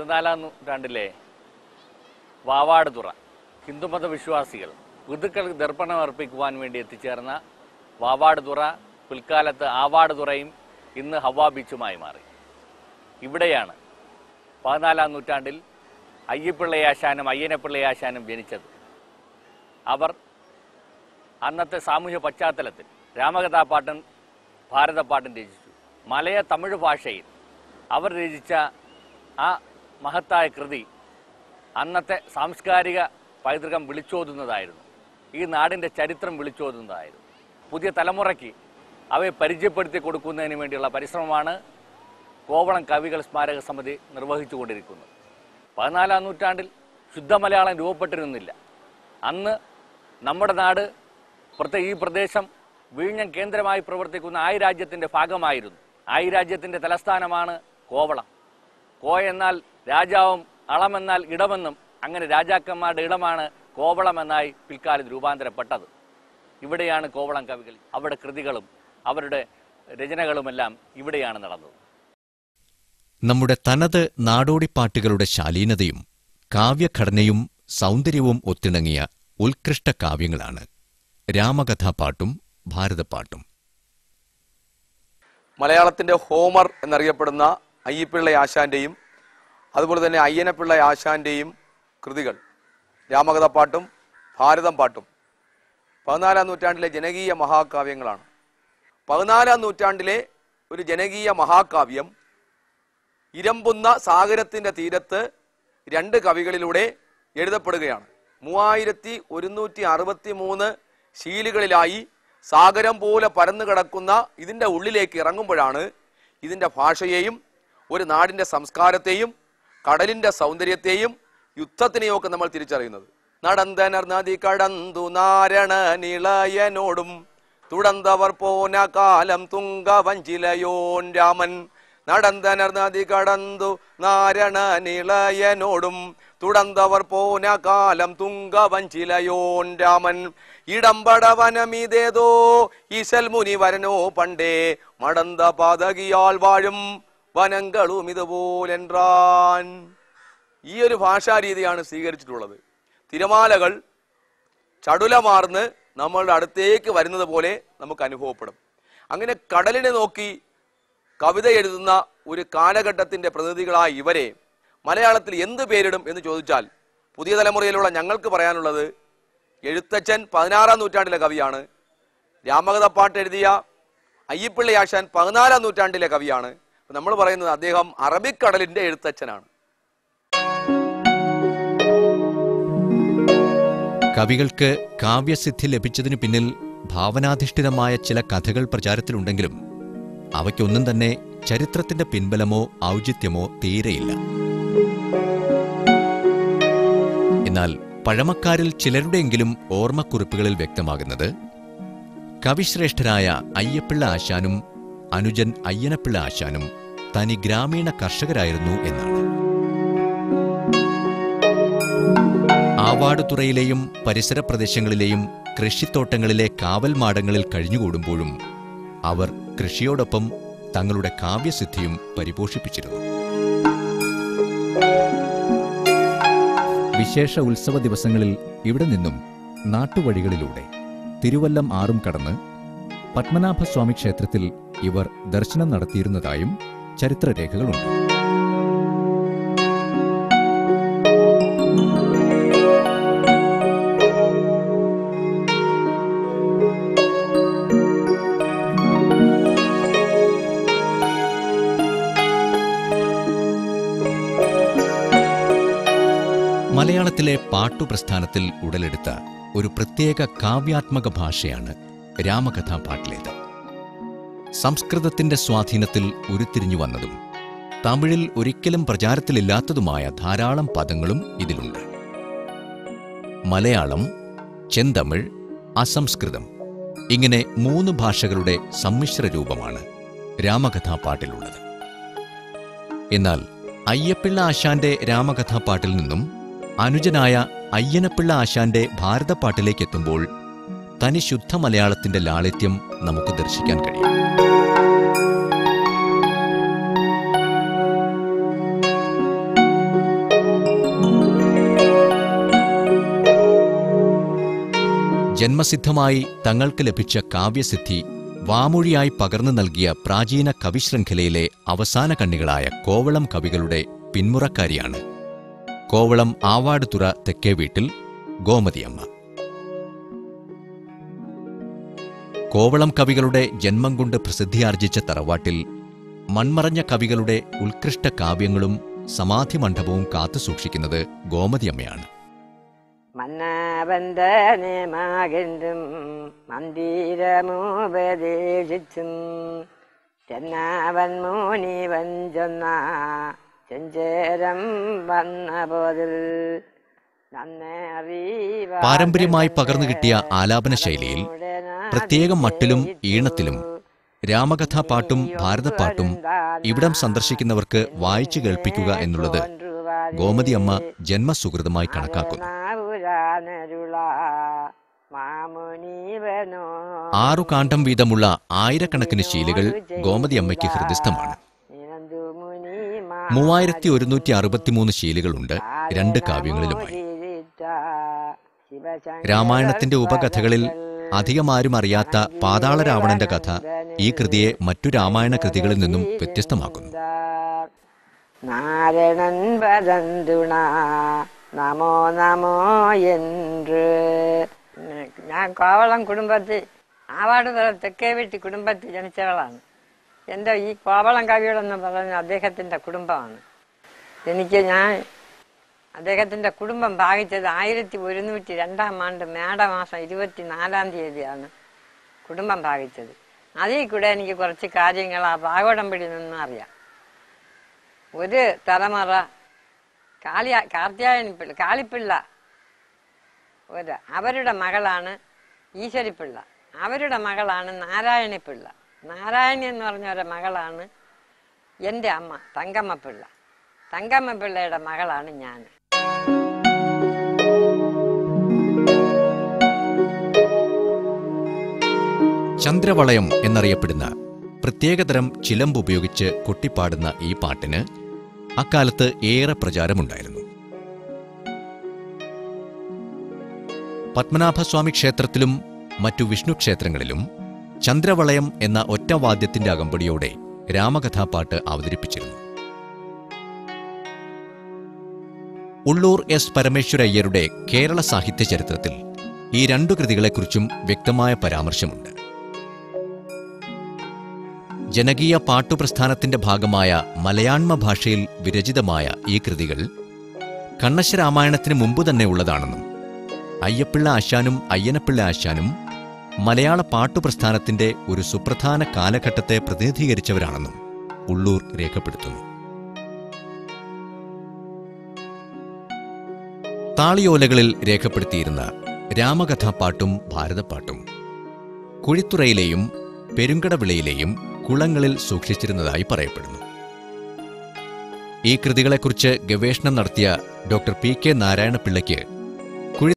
പതിനാലാം നൂറ്റാണ്ടിലെ വാവാടുതുറ ഹിന്ദുമത വിശ്വാസികൾ ഋതുക്കൾക്ക് ദർപ്പണം അർപ്പിക്കുവാൻ വേണ്ടി എത്തിച്ചേർന്ന വാവാടുതുറ പിൽക്കാലത്ത് ആവാടുതുറയും ഇന്ന് ഹവാ ബീച്ചുമായി മാറി ഇവിടെയാണ് പതിനാലാം നൂറ്റാണ്ടിൽ അയ്യപ്പിള്ളയാശാനും അയ്യനപ്പിള്ളയാശാനും ജനിച്ചത് അവർ അന്നത്തെ സാമൂഹ്യ പശ്ചാത്തലത്തിൽ രാമകഥാപാട്ടൻ ഭാരതപ്പാട്ടും രചിച്ചു മലയ തമിഴ് ഭാഷയിൽ അവർ രചിച്ച ആ മഹത്തായ കൃതി അന്നത്തെ സാംസ്കാരിക പൈതൃകം വിളിച്ചോതുന്നതായിരുന്നു ഈ നാടിൻ്റെ ചരിത്രം വിളിച്ചോതുന്നതായിരുന്നു പുതിയ തലമുറയ്ക്ക് അവയെ പരിചയപ്പെടുത്തി കൊടുക്കുന്നതിന് വേണ്ടിയുള്ള പരിശ്രമമാണ് കോവളം കവികൾ സ്മാരക സമിതി നിർവഹിച്ചുകൊണ്ടിരിക്കുന്നത് പതിനാലാം നൂറ്റാണ്ടിൽ ശുദ്ധ മലയാളം രൂപപ്പെട്ടിരുന്നില്ല അന്ന് നമ്മുടെ നാട് പ്രത്യേക ഈ പ്രദേശം വിഴിഞ്ഞം കേന്ദ്രമായി പ്രവർത്തിക്കുന്ന ആയി രാജ്യത്തിൻ്റെ ഭാഗമായിരുന്നു ആയി രാജ്യത്തിൻ്റെ തലസ്ഥാനമാണ് കോവളം കോ എന്നാൽ രാജാവും അളമെന്നാൽ ഇടമെന്നും അങ്ങനെ രാജാക്കന്മാരുടെ ഇടമാണ് കോവളം എന്നായി പിൽക്കാലത്ത് രൂപാന്തരപ്പെട്ടത് ഇവിടെയാണ് കോവളം കവികൾ അവരുടെ കൃതികളും അവരുടെ രചനകളുമെല്ലാം ഇവിടെയാണ് നടന്നത് നമ്മുടെ തനത് നാടോടിപ്പാട്ടുകളുടെ ശാലീനതയും കാവ്യഘടനയും സൗന്ദര്യവും ഒത്തിണങ്ങിയ ഉത്കൃഷ്ട കാവ്യങ്ങളാണ് രാമകഥാപാട്ടും ഭാരതപ്പാട്ടും മലയാളത്തിൻ്റെ ഹോമർ എന്നറിയപ്പെടുന്ന അയ്യപ്പിള്ള ആശാന്റെയും അതുപോലെ തന്നെ അയ്യനപ്പിള്ള ആശാന്റെയും കൃതികൾ രാമകഥപ്പാട്ടും ഭാരതം പാട്ടും പതിനാലാം നൂറ്റാണ്ടിലെ ജനകീയ മഹാകാവ്യങ്ങളാണ് പതിനാലാം നൂറ്റാണ്ടിലെ ഒരു ജനകീയ മഹാകാവ്യം ഇരമ്പുന്ന സാഗരത്തിന്റെ തീരത്ത് രണ്ട് കവികളിലൂടെ എഴുതപ്പെടുകയാണ് മൂവായിരത്തി ഒരുന്നൂറ്റി അറുപത്തി മൂന്ന് ശീലുകളിലായി സാഗരം പോലെ പരന്നു കിടക്കുന്ന ഇതിൻ്റെ ഉള്ളിലേക്ക് ഇറങ്ങുമ്പോഴാണ് ഇതിൻ്റെ ഭാഷയെയും ഒരു നാടിൻ്റെ സംസ്കാരത്തെയും കടലിൻ്റെ സൗന്ദര്യത്തെയും യുദ്ധത്തിനെയും ഒക്കെ നമ്മൾ തിരിച്ചറിയുന്നത് നടന്തനർ നദി കടന്തു നാരണ നിളയനോടും തുടർന്നവർ പോന കാലം തുങ്കവഞ്ചിലയോൻ രാമൻ നടന്തനർ നദി കടന്തു നാരണ നിളയനോടും തുടർന്നവർ പോന കാലം തുങ്കവഞ്ചിലയോൻ രാമൻ ഇടംപടവനമിതേതോ ഈശൽ മുനി വരനോ പണ്ടേ മടന്ത പാതകിയാൽ വാഴും വനങ്ങളും ഇതുപോലെൻറാൻ ഈ ഒരു ഭാഷാരീതിയാണ് സ്വീകരിച്ചിട്ടുള്ളത് തിരമാലകൾ ചടുലമാർന്ന് നമ്മളുടെ അടുത്തേക്ക് വരുന്നത് പോലെ നമുക്ക് അനുഭവപ്പെടും അങ്ങനെ കടലിനെ നോക്കി കവിത എഴുതുന്ന ഒരു കാലഘട്ടത്തിന്റെ പ്രതിനിധികളായ ഇവരെ മലയാളത്തിൽ എന്ത് പേരിടും എന്ന് ചോദിച്ചാൽ പുതിയ തലമുറയിലുള്ള ഞങ്ങൾക്ക് പറയാനുള്ളത് എഴുത്തച്ഛൻ പതിനാറാം നൂറ്റാണ്ടിലെ കവിയാണ് രാമകഥപ്പാട്ട് എഴുതിയ അയ്യപ്പിള്ളി ആശാൻ പതിനാലാം നൂറ്റാണ്ടിലെ കവിയാണ് നമ്മൾ പറയുന്നത് അദ്ദേഹം അറബിക്കടലിന്റെ എഴുത്തച്ഛനാണ് കവികൾക്ക് കാവ്യസിദ്ധി ലഭിച്ചതിനു പിന്നിൽ ഭാവനാധിഷ്ഠിതമായ ചില കഥകൾ പ്രചാരത്തിലുണ്ടെങ്കിലും അവയ്ക്കൊന്നും തന്നെ ചരിത്രത്തിന്റെ പിൻബലമോ ഔചിത്യമോ തീരെയില്ല എന്നാൽ പഴമക്കാരിൽ ചിലരുടെയെങ്കിലും ഓർമ്മക്കുറിപ്പുകളിൽ വ്യക്തമാകുന്നത് കവിശ്രേഷ്ഠരായ അയ്യപ്പിള്ള ആശാനും അനുജൻ അയ്യനപ്പിള്ള ആശാനും തനി ഗ്രാമീണ കർഷകരായിരുന്നു എന്നാണ് ആവാടുതുറയിലെയും പരിസര പ്രദേശങ്ങളിലെയും കൃഷിത്തോട്ടങ്ങളിലെ കാവൽ മാടങ്ങളിൽ കഴിഞ്ഞുകൂടുമ്പോഴും അവർ കൃഷിയോടൊപ്പം തങ്ങളുടെ കാവ്യസിദ്ധിയും പരിപോഷിപ്പിച്ചിരുന്നു വിശേഷ ഉത്സവ ദിവസങ്ങളിൽ ഇവിടെ നിന്നും നാട്ടുവഴികളിലൂടെ തിരുവല്ലം ആറും കടന്ന് പത്മനാഭസ്വാമി ക്ഷേത്രത്തിൽ ഇവർ ദർശനം നടത്തിയിരുന്നതായും ചരിത്രരേഖകളുണ്ട് മലയാളത്തിലെ പാട്ടുപ്രസ്ഥാനത്തിൽ ഉടലെടുത്ത ഒരു പ്രത്യേക കാവ്യാത്മക ഭാഷയാണ് രാമകഥാപാട്ടിലേത് സംസ്കൃതത്തിന്റെ സ്വാധീനത്തിൽ ഉരുത്തിരിഞ്ഞു വന്നതും തമിഴിൽ ഒരിക്കലും പ്രചാരത്തിലില്ലാത്തതുമായ ധാരാളം പദങ്ങളും ഇതിലുണ്ട് മലയാളം ചെന്തമിഴ് അസംസ്കൃതം ഇങ്ങനെ മൂന്ന് ഭാഷകളുടെ സമ്മിശ്ര രൂപമാണ് രാമകഥാപാട്ടിലുള്ളത് എന്നാൽ അയ്യപ്പിള്ള ആശാന്റെ രാമകഥാപാട്ടിൽ നിന്നും അനുജനായ അയ്യനപ്പിള്ള ആശാന്റെ ഭാരതപ്പാട്ടിലേക്ക് എത്തുമ്പോൾ തനി ശുദ്ധ മലയാളത്തിന്റെ ലാളിത്യം നമുക്ക് ദർശിക്കാൻ കഴിയും ജന്മസിദ്ധമായി തങ്ങൾക്ക് ലഭിച്ച കാവ്യസിദ്ധി വാമൊഴിയായി പകർന്നു നൽകിയ പ്രാചീന കവിശൃംഖലയിലെ അവസാന കണ്ണികളായ കോവളം കവികളുടെ പിന്മുറക്കാരിയാണ് കോവളം ആവാടുതുറ തെക്കേ വീട്ടിൽ ഗോമതിയമ്മ കോവളം കവികളുടെ ജന്മം കൊണ്ട് പ്രസിദ്ധിയാർജിച്ച തറവാട്ടിൽ മൺമറഞ്ഞ കവികളുടെ ഉത്കൃഷ്ട കാവ്യങ്ങളും സമാധി മണ്ഡപവും കാത്തുസൂക്ഷിക്കുന്നത് ഗോമതിയമ്മയാണ് മന്നാവന്റെ മകണ്ടും മന്ദിരമുപദേശിച്ചും ചെന്നാവൻ മുനിവൻ ചൊന്ന ചെഞ്ചേരം വന്ന പോതിൽ പാരമ്പര്യമായി പകർന്നു കിട്ടിയ ആലാപന ശൈലിയിൽ പ്രത്യേകം മട്ടിലും ഈണത്തിലും രാമകഥാപാട്ടും ഭാരതപ്പാട്ടും ഇവിടം സന്ദർശിക്കുന്നവർക്ക് വായിച്ചു കേൾപ്പിക്കുക എന്നുള്ളത് ഗോമതിയമ്മ ജന്മസുഹൃതമായി കണക്കാക്കുന്നു ആറു കാണ്ഡം വീതമുള്ള ആയിരക്കണക്കിന് ശീലുകൾ ഗോമതിയമ്മയ്ക്ക് ഹൃദയസ്ഥമാണ് മൂവായിരത്തി ഒരുന്നൂറ്റി അറുപത്തിമൂന്ന് ശീലുകളുണ്ട് രണ്ട് കാവ്യങ്ങളിലുമായി രാമായണത്തിന്റെ ഉപകഥകളിൽ അധികമാരും അറിയാത്ത പാതാള രാവണന്റെ കഥ ഈ കൃതിയെ മറ്റു രാമായണ കൃതികളിൽ നിന്നും വ്യത്യസ്തമാക്കുന്നു നാരണൻ വദന്തുണ നമോ നമോ என்று ഞാൻ കോവളം കുടുംബത്തിൽ ആവാട് തല തെക്കേ വീട്ടി കുടുംബത്തിൽ ജനിച്ചവളാണ് എൻ്റെ ഈ കോവളം കവികളെന്ന് പറയുന്ന അദ്ദേഹത്തിൻ്റെ കുടുംബമാണ് എനിക്ക് ഞാൻ അദ്ദേഹത്തിൻ്റെ കുടുംബം ഭാഗിച്ചത് ആയിരത്തി ഒരുന്നൂറ്റി രണ്ടാം ആണ്ട് മേടമാസം ഇരുപത്തി നാലാം തീയതിയാണ് കുടുംബം ഭാഗിച്ചത് അതിൽ കൂടെ എനിക്ക് കുറച്ച് കാര്യങ്ങൾ ആ ഭാഗോടമ്പടി നിന്ന് അറിയാം ഒരു തലമുറ കാളിയ കാർത്തിയായനി പിള്ള കാളിപ്പിള്ള ഒരു അവരുടെ മകളാണ് ഈശ്വരിപ്പിള്ള അവരുടെ മകളാണ് നാരായണി പിള്ള നാരായണി എന്ന് പറഞ്ഞ ഒരു മകളാണ് എൻ്റെ അമ്മ തങ്കമ്മ പിള്ള തങ്കമ്മ പിള്ളയുടെ മകളാണ് ഞാൻ ചന്ദ്രവളയം എന്നറിയപ്പെടുന്ന പ്രത്യേകതരം ചിലമ്പ് ഉപയോഗിച്ച് കൊട്ടിപ്പാടുന്ന ഈ പാട്ടിന് അക്കാലത്ത് ഏറെ പ്രചാരമുണ്ടായിരുന്നു പത്മനാഭസ്വാമി ക്ഷേത്രത്തിലും മറ്റു വിഷ്ണു ക്ഷേത്രങ്ങളിലും ചന്ദ്രവളയം എന്ന ഒറ്റവാദ്യത്തിന്റെ അകമ്പടിയോടെ രാമകഥാപാട്ട് അവതരിപ്പിച്ചിരുന്നു ഉള്ളൂർ എസ് പരമേശ്വരയ്യരുടെ കേരള സാഹിത്യ ചരിത്രത്തിൽ ഈ രണ്ടു കൃതികളെക്കുറിച്ചും വ്യക്തമായ പരാമർശമുണ്ട് ജനകീയ പാട്ടുപ്രസ്ഥാനത്തിന്റെ ഭാഗമായ മലയാണ്മ ഭാഷയിൽ വിരചിതമായ ഈ കൃതികൾ കണ്ണശരാമായണത്തിന് മുമ്പ് തന്നെ ഉള്ളതാണെന്നും അയ്യപ്പിള്ള ആശാനും അയ്യനപ്പിള്ള ആശാനും മലയാള പാട്ടുപ്രസ്ഥാനത്തിന്റെ ഒരു സുപ്രധാന കാലഘട്ടത്തെ പ്രതിനിധീകരിച്ചവരാണെന്നും ഉള്ളൂർ രേഖപ്പെടുത്തുന്നു താളിയോലകളിൽ രേഖപ്പെടുത്തിയിരുന്ന രാമകഥാപാട്ടും ഭാരതപ്പാട്ടും കുഴിത്തുറയിലെയും പെരുങ്കടവിളയിലെയും കുളങ്ങളിൽ സൂക്ഷിച്ചിരുന്നതായി പറയപ്പെടുന്നു ഈ കൃതികളെക്കുറിച്ച് ഗവേഷണം നടത്തിയ ഡോക്ടർ പി കെ നാരായണപിള്ളയ്ക്ക്